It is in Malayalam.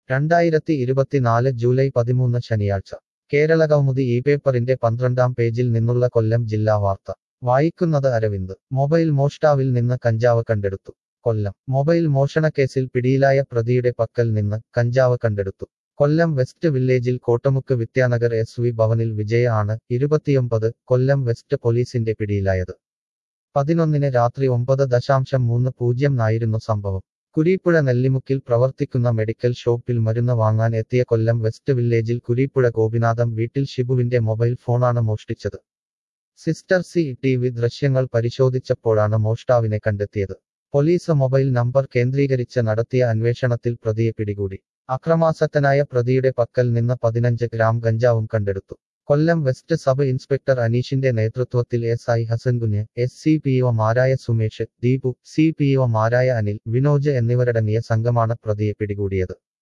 രണ്ടായിരത്തി ഇരുപത്തിനാല് ജൂലൈ പതിമൂന്ന് ശനിയാഴ്ച കേരള കൗമുദി ഈ പേപ്പറിന്റെ പന്ത്രണ്ടാം പേജിൽ നിന്നുള്ള കൊല്ലം ജില്ലാ വാർത്ത വായിക്കുന്നത് അരവിന്ദ് മൊബൈൽ മോഷ്ടാവിൽ നിന്ന് കഞ്ചാവ് കണ്ടെടുത്തു കൊല്ലം മൊബൈൽ മോഷണക്കേസിൽ പിടിയിലായ പ്രതിയുടെ പക്കൽ നിന്ന് കഞ്ചാവ് കണ്ടെടുത്തു കൊല്ലം വെസ്റ്റ് വില്ലേജിൽ കോട്ടമുക്ക് വിദ്യാനഗർ എസ് വി ഭവനിൽ വിജയ ആണ് ഇരുപത്തിയൊമ്പത് കൊല്ലം വെസ്റ്റ് പോലീസിന്റെ പിടിയിലായത് പതിനൊന്നിന് രാത്രി ഒമ്പത് ദശാംശം മൂന്ന് പൂജ്യം ആയിരുന്നു സംഭവം കുരീപ്പുഴ നെല്ലിമുക്കിൽ പ്രവർത്തിക്കുന്ന മെഡിക്കൽ ഷോപ്പിൽ മരുന്ന് വാങ്ങാൻ എത്തിയ കൊല്ലം വെസ്റ്റ് വില്ലേജിൽ കുരീപ്പുഴ ഗോപിനാഥം വീട്ടിൽ ഷിബുവിന്റെ മൊബൈൽ ഫോണാണ് മോഷ്ടിച്ചത് സിസ്റ്റർ സി ടി വി ദൃശ്യങ്ങൾ പരിശോധിച്ചപ്പോഴാണ് മോഷ്ടാവിനെ കണ്ടെത്തിയത് പോലീസ് മൊബൈൽ നമ്പർ കേന്ദ്രീകരിച്ച് നടത്തിയ അന്വേഷണത്തിൽ പ്രതിയെ പിടികൂടി അക്രമാസക്തനായ പ്രതിയുടെ പക്കൽ നിന്ന് പതിനഞ്ച് ഗ്രാം ഗഞ്ചാവും കണ്ടെടുത്തു കൊല്ലം വെസ്റ്റ് സബ് ഇൻസ്പെക്ടർ അനീഷിന്റെ നേതൃത്വത്തിൽ S I Hasankunju S C P ഒമാരായ സുമേഷ് ദീപു സി പി ഒമാരായ അനിൽ വിനോജ് എന്നിവരടങ്ങിയ സംഘമാണ് പ്രതിയെ പിടികൂടിയത്